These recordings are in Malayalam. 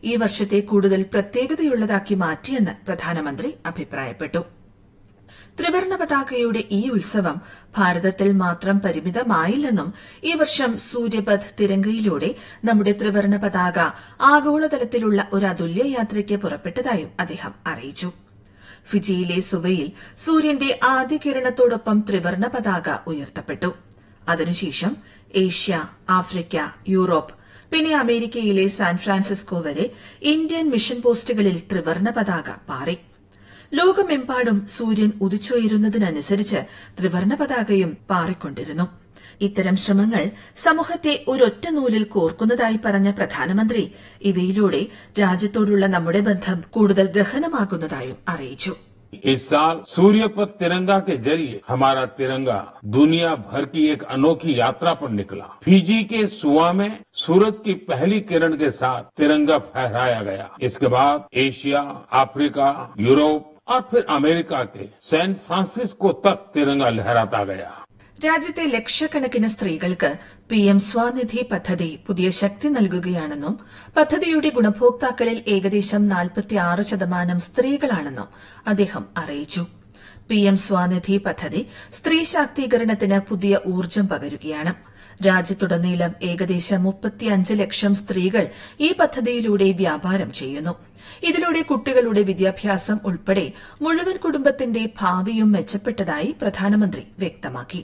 ഈ വർഷത്തെ കൂടുതൽ പ്രത്യേകതയുള്ളതാക്കി മാറ്റിയെന്ന് പ്രധാനമന്ത്രി അഭിപ്രായപ്പെട്ടു ത്രിവർണ പതാകയുടെ ഈ ഉത്സവം ഭാരതത്തിൽ മാത്രം പരിമിതമായില്ലെന്നും ഈ വർഷം സൂര്യപഥ് തിരങ്കയിലൂടെ നമ്മുടെ ത്രിവർണ പതാക ആഗോളതലത്തിലുള്ള ഒരു അതുല്യ യാത്രയ്ക്ക് പുറപ്പെട്ടതായും അദ്ദേഹം അറിയിച്ചു ഫിജിയിലെ സുവയിൽ സൂര്യന്റെ ആദ്യ കിരണത്തോടൊപ്പം ത്രിവർണ പതാക ഉയർത്തപ്പെട്ടു അതിനുശേഷം ഏഷ്യ ആഫ്രിക്ക യൂറോപ്പ് പിന്നെ അമേരിക്കയിലെ സാൻ ഫ്രാൻസിസ്കോ വരെ ഇന്ത്യൻ മിഷൻ പോസ്റ്റുകളിൽ ത്രിവർണ പതാക പാറി ലോകമെമ്പാടും സൂര്യൻ ഉദിച്ചുയരുന്നതിനനുസരിച്ച് ത്രിവർണ പതാകയും പാറിക്കൊണ്ടിരുന്നു ഇത്തരം ശ്രമങ്ങൾ സമൂഹത്തെ ഒരൊറ്റ നൂലിൽ കോർക്കുന്നതായി പറഞ്ഞ പ്രധാനമന്ത്രി ഇവയിലൂടെ രാജ്യത്തോടുള്ള നമ്മുടെ ബന്ധം കൂടുതൽ ഗഹനമാകുന്നതായും അറിയിച്ചു इस साल सूर्य पर तिरंगा के जरिए हमारा तिरंगा दुनिया भर की एक अनोखी यात्रा पर निकला फिजी के सुआ में सूरज की पहली किरण के साथ तिरंगा फहराया गया इसके बाद एशिया अफ्रीका यूरोप और फिर अमेरिका के सैन फ्रांसिस्को तक तिरंगा लहराता गया രാജ്യത്തെ ലക്ഷക്കണക്കിന് സ്ത്രീകൾക്ക് പി എം സ്വാനിധി പദ്ധതി പുതിയ ശക്തി നൽകുകയാണെന്നും പദ്ധതിയുടെ ഗുണഭോക്താക്കളിൽ ഏകദേശം നാൽപ്പത്തിയാറ് ശതമാനം സ്ത്രീകളാണെന്നും അദ്ദേഹം അറിയിച്ചു പി എം സ്വാനിധി പദ്ധതി സ്ത്രീ ശാക്തീകരണത്തിന് പുതിയ ഊർജ്ജം പകരുകയാണ് രാജ്യത്തുടനീളം ഏകദേശം മുപ്പത്തിയഞ്ച് ലക്ഷം സ്ത്രീകൾ ഈ പദ്ധതിയിലൂടെ വ്യാപാരം ചെയ്യുന്നു ഇതിലൂടെ കുട്ടികളുടെ വിദ്യാഭ്യാസം ഉൾപ്പെടെ മുഴുവൻ കുടുംബത്തിന്റെ ഭാവിയും മെച്ചപ്പെട്ടതായി പ്രധാനമന്ത്രി വ്യക്തമാക്കി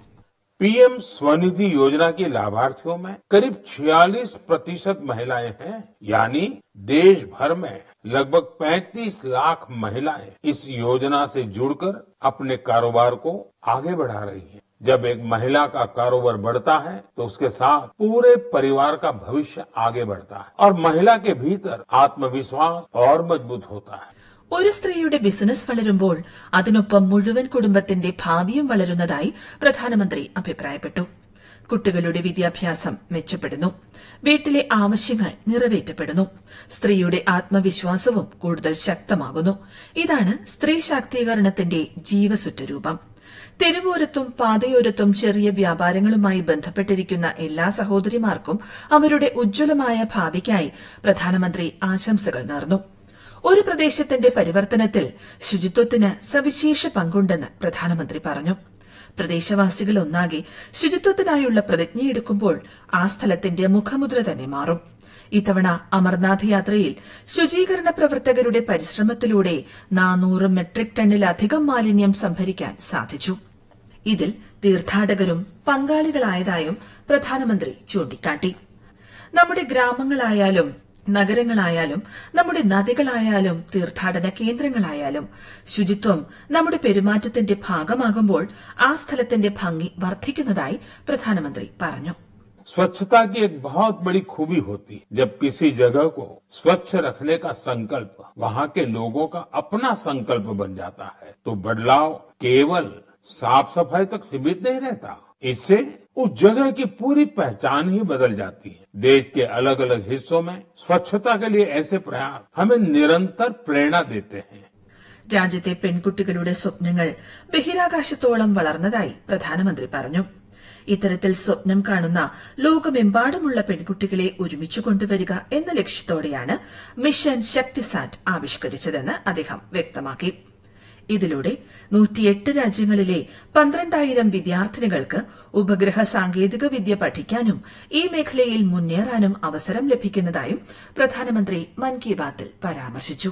पीएम स्वनिधि योजना के लाभार्थियों में करीब 46 प्रतिशत महिलाएं हैं यानी देश भर में लगभग 35 लाख महिलाएं इस योजना से जुड़कर अपने कारोबार को आगे बढ़ा रही हैं। जब एक महिला का कारोबार बढ़ता है तो उसके साथ पूरे परिवार का भविष्य आगे बढ़ता है और महिला के भीतर आत्मविश्वास और मजबूत होता है ഒരു സ്ത്രീയുടെ ബിസിനസ് വളരുമ്പോൾ അതിനൊപ്പം മുഴുവൻ കുടുംബത്തിന്റെ ഭാവിയും വളരുന്നതായി പ്രധാനമന്ത്രി അഭിപ്രായപ്പെട്ടു കുട്ടികളുടെ വിദ്യാഭ്യാസം മെച്ചപ്പെടുന്നു വീട്ടിലെ ആവശ്യങ്ങൾ നിറവേറ്റപ്പെടുന്നു സ്ത്രീയുടെ ആത്മവിശ്വാസവും കൂടുതൽ ശക്തമാകുന്നു ഇതാണ് സ്ത്രീ ശാക്തീകരണത്തിന്റെ ജീവസുറ്റരൂപം തെരുവോരത്തും പാതയോരത്തും ചെറിയ വ്യാപാരങ്ങളുമായി ബന്ധപ്പെട്ടിരിക്കുന്ന എല്ലാ സഹോദരിമാർക്കും അവരുടെ ഉജ്ജ്വലമായ ഭാവിക്കായി പ്രധാനമന്ത്രി ആശംസകൾ നേർന്നു ഒരു പ്രദേശത്തിന്റെ പരിവർത്തനത്തിൽ ശുചിത്വത്തിന് സവിശേഷ പങ്കുണ്ടെന്ന് പ്രധാനമന്ത്രി പറഞ്ഞു പ്രദേശവാസികൾ ഒന്നാകെ ശുചിത്വത്തിനായുള്ള പ്രതിജ്ഞയെടുക്കുമ്പോൾ ആ സ്ഥലത്തിന്റെ മുഖമുദ്ര തന്നെ മാറും ഇത്തവണ അമർനാഥ് യാത്രയിൽ ശുചീകരണ പ്രവർത്തകരുടെ പരിശ്രമത്തിലൂടെ നാനൂറ് മെട്രിക് ടണ്ണിലധികം മാലിന്യം സംഭരിക്കാൻ സാധിച്ചു ഇതിൽ തീർത്ഥാടകരും പങ്കാളികളായതായും പ്രധാനമന്ത്രി ചൂണ്ടിക്കാട്ടി നമ്മുടെ ഗ്രാമങ്ങളായാലും നഗരങ്ങളായാലും നമ്മുടെ നദികളായാലും തീർത്ഥാടന കേന്ദ്രങ്ങളായാലും ശുചിത്വം നമ്മുടെ പെരുമാറ്റത്തിന്റെ ഭാഗമാകുമ്പോൾ ആ സ്ഥലത്തിന്റെ ഭംഗി വർദ്ധിക്കുന്നതായി പ്രധാനമന്ത്രി പറഞ്ഞു स्वच्छता की एक बहुत बड़ी खूबी होती है जब किसी जगह को स्वच्छ रखने का संकल्प वहाँ के लोगों का अपना संकल्प बन जाता है तो बदलाव केवल साफ सफाई तक सीमित नहीं रहता इससे उस जगह की पूरी पहचान ही बदल जाती है देश के अलग अलग हिस्सों में स्वच्छता के लिए ऐसे प्रयास हमें निरंतर प्रेरणा देते हैं രാജ്യത്തെ പെൺകുട്ടികളുടെ സ്വപ്നങ്ങൾ ബഹിരാകാശത്തോളം വളർന്നതായി പ്രധാനമന്ത്രി പറഞ്ഞു ഇത്തരത്തിൽ സ്വപ്നം കാണുന്ന ലോകമെമ്പാടുമുള്ള പെൺകുട്ടികളെ ഒരുമിച്ച് കൊണ്ടുവരിക എന്ന ലക്ഷ്യത്തോടെയാണ് മിഷൻ ശക്തിസാറ്റ് ആവിഷ്കരിച്ചതെന്ന് അദ്ദേഹം വ്യക്തമാക്കി ഇതിലൂടെ നൂറ്റിയെട്ട് രാജ്യങ്ങളിലെ പന്ത്രണ്ടായിരം വിദ്യാർത്ഥിനികൾക്ക് ഉപഗ്രഹ സാങ്കേതിക വിദ്യ പഠിക്കാനും ഈ മേഖലയിൽ മുന്നേറാനും അവസരം ലഭിക്കുന്നതായും പ്രധാനമന്ത്രി മൻ കി ബാത്തിൽ പരാമർശിച്ചു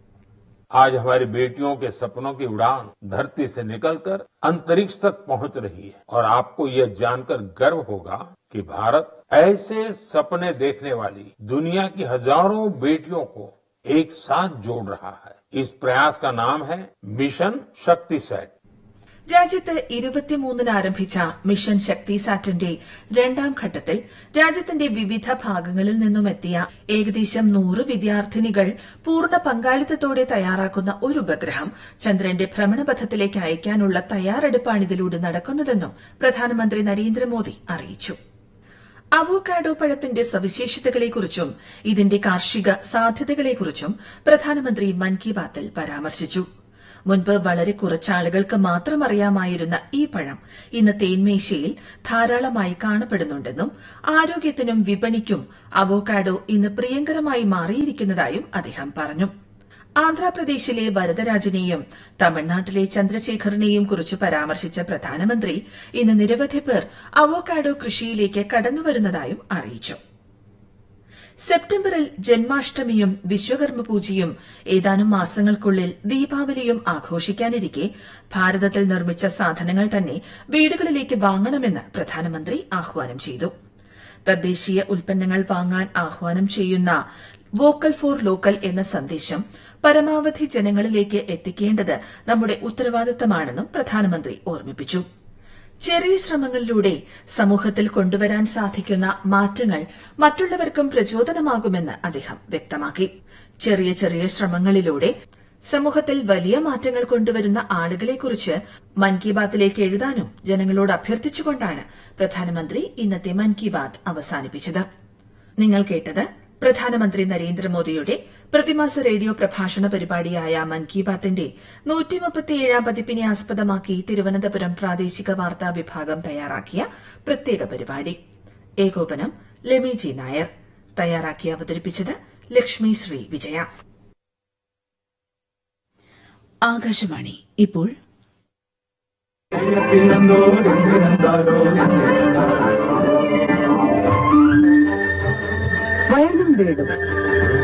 आज हमारी बेटियों के सपनों की उड़ान धरती से निकलकर अंतरिक्ष तक पहुंच रही है और आपको यह जानकर गर्व होगा कि भारत ऐसे सपने देखने वाली दुनिया की हजारों बेटियों को एक साथ जोड़ रहा है इस प्रयास का नाम है मिशन शक्ति सेट രാജ്യത്ത് ഇരുപത്തിമൂന്നിന് ആരംഭിച്ച മിഷൻ ശക്തി സാറ്റിന്റെ രണ്ടാം ഘട്ടത്തിൽ രാജ്യത്തിന്റെ വിവിധ ഭാഗങ്ങളിൽ നിന്നും എത്തിയ ഏകദേശം നൂറ് വിദ്യാർത്ഥിനികൾ പൂർണ്ണ പങ്കാളിത്തത്തോടെ തയ്യാറാക്കുന്ന ഒരു ഉപഗ്രഹം ചന്ദ്രന്റെ ഭ്രമണപഥത്തിലേക്ക് അയക്കാനുള്ള തയ്യാറെടുപ്പാണ് ഇതിലൂടെ നടക്കുന്നതെന്നും പ്രധാനമന്ത്രി നരേന്ദ്രമോദി അറിയിച്ചു അവോക്കാഡോ പഴത്തിന്റെ സവിശേഷതകളെക്കുറിച്ചും ഇതിന്റെ കാർഷിക സാധ്യതകളെക്കുറിച്ചും പ്രധാനമന്ത്രി മൻ കി ബാത്തിൽ പരാമർശിച്ചു മുൻപ് വളരെ കുറച്ചാളുകൾക്ക് മാത്രം അറിയാമായിരുന്ന ഈ പഴം ഇന്ന് തേൻമേശയിൽ ധാരാളമായി കാണപ്പെടുന്നുണ്ടെന്നും ആരോഗ്യത്തിനും വിപണിക്കും അവോക്കാഡോ ഇന്ന് പ്രിയങ്കരമായി മാറിയിരിക്കുന്നതായും അദ്ദേഹം പറഞ്ഞു ആന്ധ്രാപ്രദേശിലെ വരദരാജനെയും തമിഴ്നാട്ടിലെ ചന്ദ്രശേഖറിനെയും കുറിച്ച് പരാമർശിച്ച പ്രധാനമന്ത്രി ഇന്ന് നിരവധി പേർ അവോക്കാഡോ കൃഷിയിലേക്ക് കടന്നുവരുന്നതായും അറിയിച്ചു സെപ്റ്റംബറിൽ ജന്മാഷ്ടമിയും വിശ്വകർമ്മ പൂജയും ഏതാനും മാസങ്ങൾക്കുള്ളിൽ ദീപാവലിയും ആഘോഷിക്കാനിരിക്കെ ഭാരതത്തിൽ നിർമ്മിച്ച സാധനങ്ങൾ തന്നെ വീടുകളിലേക്ക് വാങ്ങണമെന്ന് പ്രധാനമന്ത്രി ആഹ്വാനം ചെയ്തു തദ്ദേശീയ ഉൽപ്പന്നങ്ങൾ വാങ്ങാൻ ആഹ്വാനം ചെയ്യുന്ന വോക്കൽ ഫോർ ലോക്കൽ എന്ന സന്ദേശം പരമാവധി ജനങ്ങളിലേക്ക് എത്തിക്കേണ്ടത് നമ്മുടെ ഉത്തരവാദിത്തമാണെന്നും പ്രധാനമന്ത്രി ഓർമ്മിപ്പിച്ചു ചെറിയ ശ്രമങ്ങളിലൂടെ സമൂഹത്തിൽ കൊണ്ടുവരാൻ സാധിക്കുന്ന മാറ്റങ്ങൾ മറ്റുള്ളവർക്കും പ്രചോദനമാകുമെന്ന് അദ്ദേഹം വ്യക്തമാക്കി ചെറിയ ചെറിയ ശ്രമങ്ങളിലൂടെ സമൂഹത്തിൽ വലിയ മാറ്റങ്ങൾ കൊണ്ടുവരുന്ന ആളുകളെക്കുറിച്ച് മൻ കി ബാത്തിലേക്ക് എഴുതാനും ജനങ്ങളോട് അഭ്യർത്ഥിച്ചുകൊണ്ടാണ് പ്രധാനമന്ത്രി ഇന്നത്തെ മൻ കി ബാത്ത് അവസാനിപ്പിച്ചത് നിങ്ങൾ കേട്ടത് പ്രധാനമന്ത്രി നരേന്ദ്രമോദിയുടെ പ്രതിമാസ റേഡിയോ പ്രഭാഷണ പരിപാടിയായ മൻ കി ബാത്തിന്റെ നൂറ്റിമുപ്പത്തിയേഴാം പതിപ്പിനെ ആസ്പദമാക്കി തിരുവനന്തപുരം പ്രാദേശിക വാർത്താ വിഭാഗം തയ്യാറാക്കിയ പ്രത്യേക പരിപാടി ഏകോപനം ലെമി ജി നായർ തയ്യാറാക്കി അവതരിപ്പിച്ചത് ലക്ഷ്മി ശ്രീ വിജയ ആകാശവാണി ഇപ്പോൾ വയലും വീടും